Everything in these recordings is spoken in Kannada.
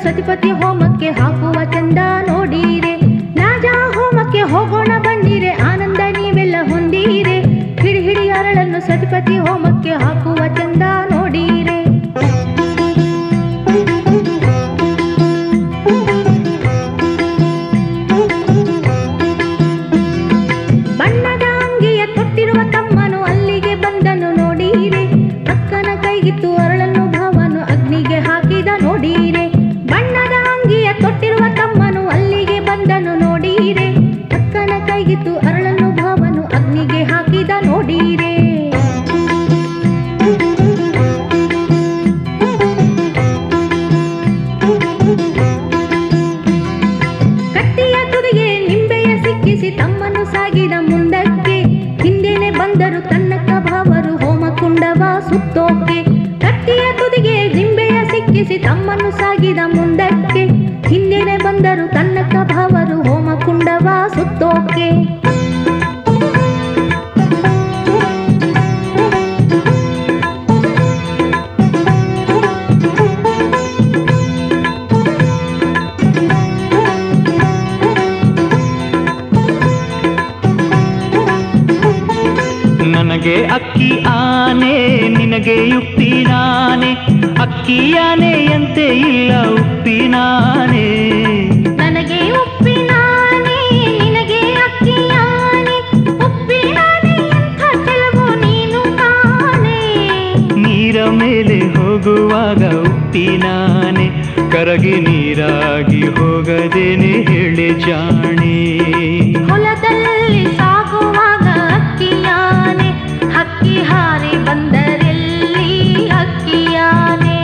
ಸತಿಪತಿ ಹೋಮಕ್ಕೆ ಹಾಕುವ ಚಂದ ನೋಡೀರೆ ರಾಜ ಹೋಮಕ್ಕೆ ಹೋಗೋಣ ಬನ್ನಿರೆ ಆನಂದ ನೀವೆಲ್ಲ ಹೊಂದೀರೆ ಹಿಡಿ ಹಿಡಿ ಅರಳನ್ನು ಸತಿಪತಿ ಹೋಮಕ್ಕೆ ಹಾಕುವ ಚಂದ ನೋಡೀರೆ ಬಣ್ಣದ ಅಂಗಿಯ ತೊಟ್ಟಿರುವ ತಮ್ಮನು ಅಲ್ಲಿಗೆ ಬಂದನು ನೋಡೀರೆ ಅಕ್ಕನ ಕೈಗಿತ್ತು ಅರಳನ್ನು ಭಾವನು ಅಗ್ನಿಗೆ ಹಾಕಿದ ನೋಡೀರೆ ಬಣ್ಣದ ಅಂಗಿಯ ತೊಟ್ಟಿರುವ ತಮ್ಮನು ಅಲ್ಲಿಗೆ ಬಂದನು ನೋಡೀರೆ ಅಕ್ಕನ ಕೈಗಿತ್ತು ಅರಳನ್ನು ಭಾವನು ಅಗ್ನಿಗೆ ಹಾಕಿದ ನೋಡೀರೆ ಕತ್ತಿಯ ತುದಿಗೆ ನಿಂಬೆಯ ಸಿಕ್ಕಿಸಿ ತಮ್ಮನ್ನು ಸಾಗಿದ ಮುಂದಕ್ಕೆ ಹಿಂದೆನೆ ಬಂದರು ತನ್ನಕ್ಕ ಭಾವರು ಹೋಮ ಕುಂಡವ ಸುತ್ತೋಕೆ ಕತ್ತಿಯ ತುದಿಗೆ ನಿಂಬೆಯ ಸಿಕ್ಕಿಸಿ ತಮ್ಮನ್ನು ಸಾಗಿದ ಮುಂದಕ್ಕೆ ಹಿಂದೆನೆ ಬಂದರು ತನ್ನಕ್ಕ ಭಾವರು ಹೋಮ ಕುಂಡವ ಸುತ್ತೋಕೆ ನನಗೆ ಅಕ್ಕಿ ಆನೆ ನಿನಗೆ ಉಪ್ಪಿನಾನೆ ಅಕ್ಕಿಯಾನೆಯಂತೆ ಇಲ್ಲ ಉಪ್ಪಿನಾನೆ ನನಗೆ ಉಪ್ಪಿನಾನೆ ನಿನಗೆ ಅಕ್ಕಿಯಾನೆ ಉಪ್ಪಿನಾನೆ ಎಂಥ ಕೆಲವು ನೀನು ತಾನೆ ನೀರ ಮೇಲೆ ಹೋಗುವಾಗ ಉಪ್ಪಿನಾನೆ ಕರಗಿ ನೀರಾಗಿ ಹೋಗದೇನೆ ಹೇಳಿ ಜಾಣೆ ಹೊಲದಲ್ಲಿ ಸಾಗುವಾಗ ಅಕ್ಕಿಯಾನೆ ಹಕ್ಕಿ ಹಾರಿ ಬಂದರೆಲ್ಲಿ ಅಕ್ಕಿಯಾನೆ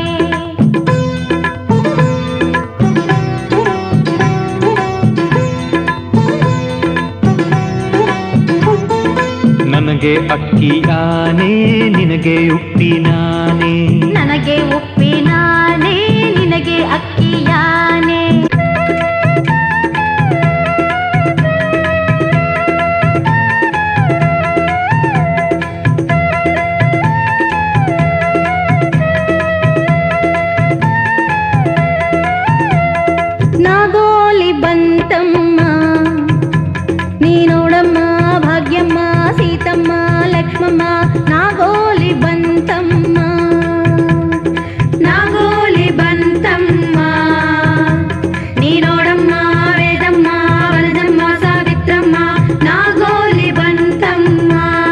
ನನಗೆ ಅಕ್ಕಿಯಾನೆ ನಿನಗೆ ಉಪ್ಪಿನಾನೆ ನನಗೆ ಉಪ್ಪಿನಾನೆ ನಿನಗೆ ಅಕ್ಕಿಯಾನೆ ನಾಗೋಲಿ ಬಂತಮ್ಮ ನೀನೋಡಮ್ಮ ಭಾಗ್ಯಮ್ಮ ಸೀತಮ್ಮ ಲಕ್ಷ್ಮಮ್ಮ ನಾಗೋಲಿ ಬಂತಮ್ಮ ನಾಗೋಲಿ ಬಂತಮ್ಮ ನೀನೋಡಮ್ಮ ವೇದಮ್ಮ ವರದಮ್ಮ ಸಾವಿತ್ರಮ್ಮ ನಾಗೋಲಿ ಬಂತಮ್ಮ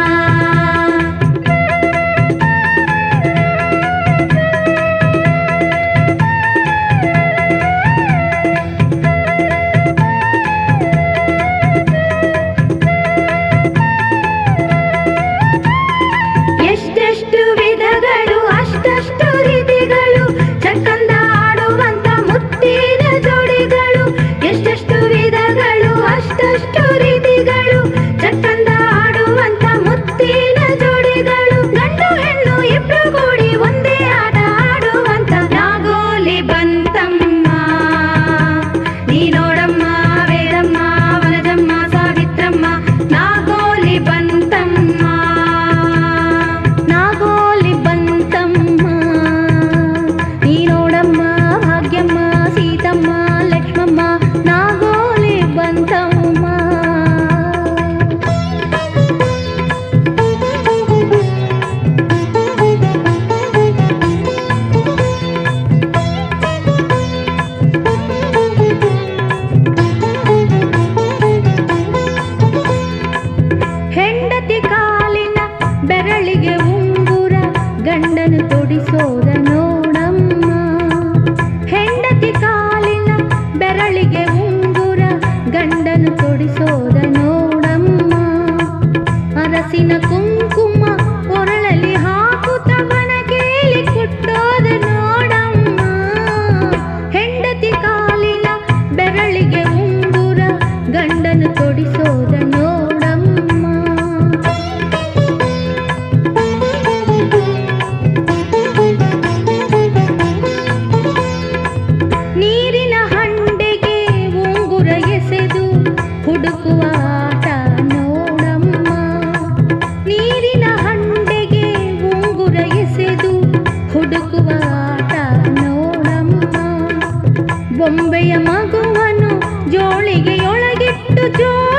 ಎಷ್ಟೆಷ್ಟು ವಿಧಗಳು ಅಷ್ಟಷ್ಟು ರೀತಿಗಳು ಚಕ್ಕಂದ ಆಡುವಂತ ಮುತ್ತಿನ ಜೋಡಿಗಳು ಎಷ್ಟೆಷ್ಟು ವಿಧಗಳು ಅಷ್ಟಷ್ಟು ರೀತಿಗಳು ಚಕ್ಕಂದ ಆಡುವಂತ ಮುತ್ತಿನ ಜೋಡಿಗಳು ಗಂಡು ಹೆಣ್ಣು ಇಬ್ರು ಕೂಡಿ ಒಂದೇ ಆಟ ಆಡುವಂತ ನಾಗೋಲಿ ಬಂತಮ್ಮ ನೀನೋಡಮ್ಮ ವೇರಮ್ಮ ವನಜಮ್ಮ ಸಾವಿತ್ರಮ್ಮ ನಾಗೋಲಿ ಬಂತಮ್ಮ ನಾಗೋಲಿ ಬಂತಮ್ಮ ನೀನೋಡಮ್ಮ ಭಾಗ್ಯಮ್ಮ ಸೀತಮ್ಮ ಲಕ್ಷ್ಮಮ್ಮ ನಾಗೋಲಿ ಬಂತಮ್ಮ ಹೆಂಡತಿ ಕಾಲಿನ ಬೆರಳಿಗೆ ಉಂಗುರ ಗಂಡನು ತೊಡಿಸೋದ ನೋಡಮ್ಮ ಹೆಂಡತಿ ಕಾಲಿನ ಬೆರಳಿಗೆ ಉಂಗುರ ಗಂಡನು ತೊಡಿಸೋದ ನೋಡಮ್ಮ ಅರಸಿನ ಕುಂಕುಮ ಒರಳಲಿ ಹಾಕುತ್ತವನ ಕೇಳಿ ಕುಟ್ಟೋದ ನೋಡಮ್ಮ ಹೆಂಡತಿ ಕಾಲಿನ ಬೆರಳಿಗೆ ಉಂಗುರ ಗಂಡನು ತೊಡಿಸೋದ ನೋಡಮ್ಮ ನೀರಿನ ಹಂಡೆಗೆ ಉಂಗುರ ಎಸೆದು ಹುಡುಕುವ ಆಟ ನೋಡಮ್ಮ ನೀರಿನ ಹಂಡೆಗೆ ಉಂಗುರ ಎಸೆದು ಹುಡುಕುವ ಆಟ ನೋಡಮ್ಮ ಬೊಂಬೆಯ ಮಗುವನು ಜೋಳಿಗೆಯೊಳಗಿಟ್ಟು ಜೋ